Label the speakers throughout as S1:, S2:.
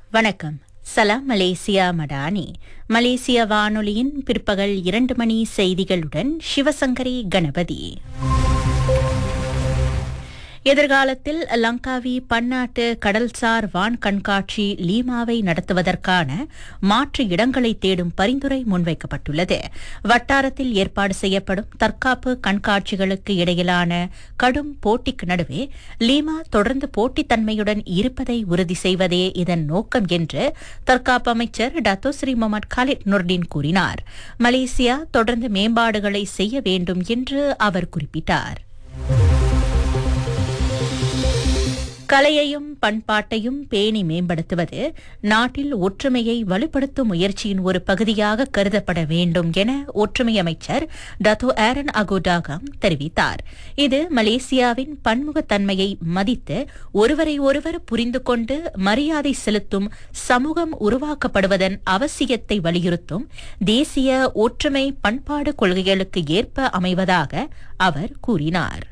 S1: வணக்கம் சலாம் மலேசியா மடானி மலேசிய வானொலியின் பிற்பகல் இரண்டு மணி செய்திகளுடன் சிவசங்கரி கணபதி எதிர்காலத்தில் லங்காவி பன்னாட்டு கடல்சார் வான் கண்காட்சி லீமாவை நடத்துவதற்கான மாற்று இடங்களை தேடும் பரிந்துரை முன்வைக்கப்பட்டுள்ளது வட்டாரத்தில் ஏற்பாடு செய்யப்படும் தற்காப்பு கண்காட்சிகளுக்கு இடையிலான கடும் போட்டிக்கு நடுவே லீமா தொடர்ந்து போட்டித்தன்மையுடன் இருப்பதை உறுதி செய்வதே இதன் நோக்கம் என்று தற்காப்பு அமைச்சர் டத்தோஸ்ரீ முகமது காலித் நுர்டின் கூறினார் மலேசியா தொடர்ந்து மேம்பாடுகளை செய்ய வேண்டும் என்று அவர் குறிப்பிட்டார் கலையையும் பண்பாட்டையும் பேணி மேம்படுத்துவது நாட்டில் ஒற்றுமையை வலுப்படுத்தும் முயற்சியின் ஒரு பகுதியாக கருதப்பட வேண்டும் என ஒற்றுமை அமைச்சர் டத்தோ ஆரன் அகோடாகம் தெரிவித்தார் இது மலேசியாவின் பன்முகத்தன்மையை மதித்து ஒருவரை ஒருவர் புரிந்து கொண்டு மரியாதை செலுத்தும் சமூகம் உருவாக்கப்படுவதன் அவசியத்தை வலியுறுத்தும் தேசிய ஒற்றுமை பண்பாடு கொள்கைகளுக்கு ஏற்ப அமைவதாக அவர் கூறினார்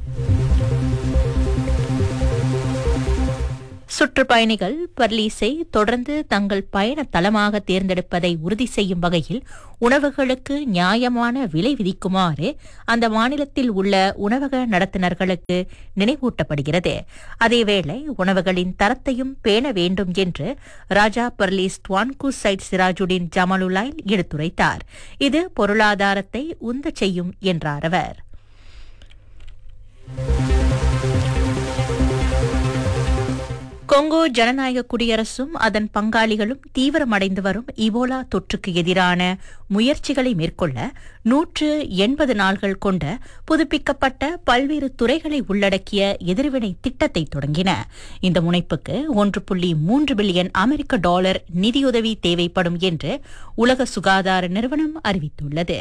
S1: சுற்றுப்பயணிகள் பர்லீஸை தொடர்ந்து தங்கள் பயண தளமாக தேர்ந்தெடுப்பதை உறுதி செய்யும் வகையில் உணவுகளுக்கு நியாயமான விலை விதிக்குமாறு அந்த மாநிலத்தில் உள்ள உணவக நடத்துனர்களுக்கு நினைவூட்டப்படுகிறது அதேவேளை உணவுகளின் தரத்தையும் பேண வேண்டும் என்று ராஜா பர்லீஸ் டுவான்கு சைட் சிராஜுடின் ஜமாலுலாய் எடுத்துரைத்தார் இது பொருளாதாரத்தை உந்தச் செய்யும் என்றார் அவர் கொங்கோ ஜனநாயக குடியரசும் அதன் பங்காளிகளும் தீவிரமடைந்து வரும் இபோலா தொற்றுக்கு எதிரான முயற்சிகளை மேற்கொள்ள நூற்று எண்பது நாள்கள் கொண்ட புதுப்பிக்கப்பட்ட பல்வேறு துறைகளை உள்ளடக்கிய எதிர்வினை திட்டத்தை தொடங்கின இந்த முனைப்புக்கு ஒன்று புள்ளி மூன்று பில்லியன் அமெரிக்க டாலர் நிதியுதவி தேவைப்படும் என்று உலக சுகாதார நிறுவனம் அறிவித்துள்ளது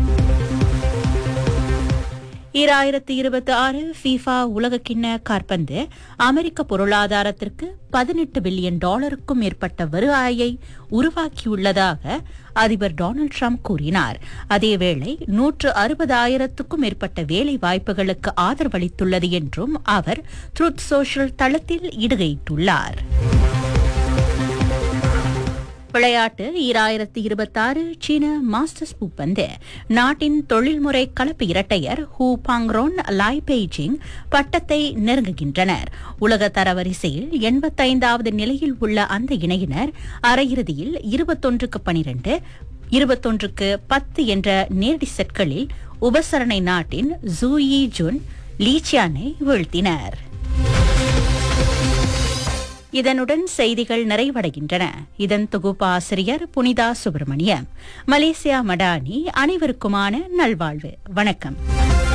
S1: ஈராயிரத்தி இருபத்தி ஆறு ஃபீஃபா உலகக்கிண்ண காற்பந்து அமெரிக்க பொருளாதாரத்திற்கு பதினெட்டு பில்லியன் டாலருக்கும் மேற்பட்ட வருவாயை உருவாக்கியுள்ளதாக அதிபர் டொனால்டு ட்ரம்ப் கூறினார் அதேவேளை நூற்று அறுபதாயிரத்துக்கும் மேற்பட்ட வேலை வாய்ப்புகளுக்கு ஆதரவளித்துள்ளது என்றும் அவர் ட்ரூத் சோஷியல் தளத்தில் இடுகையிட்டுள்ளார் விளையாட்டு ஈராயிரத்தி இருபத்தாறு சீன மாஸ்டர்ஸ் பூப்பந்து நாட்டின் தொழில்முறை கலப்பு இரட்டையர் ஹூ பாங்ரோன் லாய் பெய்ஜிங் பட்டத்தை நெருங்குகின்றனர் உலக தரவரிசையில் எண்பத்தைந்தாவது நிலையில் உள்ள அந்த இணையினர் அரையிறுதியில் இருபத்தொன்றுக்கு பனிரெண்டு இருபத்தொன்றுக்கு பத்து என்ற நேரடி செட்களில் உபசரணை நாட்டின் ஜூயி ஜுன் லீச்சியானை வீழ்த்தினர் இதனுடன் செய்திகள் நிறைவடைகின்றன இதன் தொகுப்பாசிரியர் புனிதா சுப்பிரமணியம் மலேசியா மடானி அனைவருக்குமான நல்வாழ்வு வணக்கம்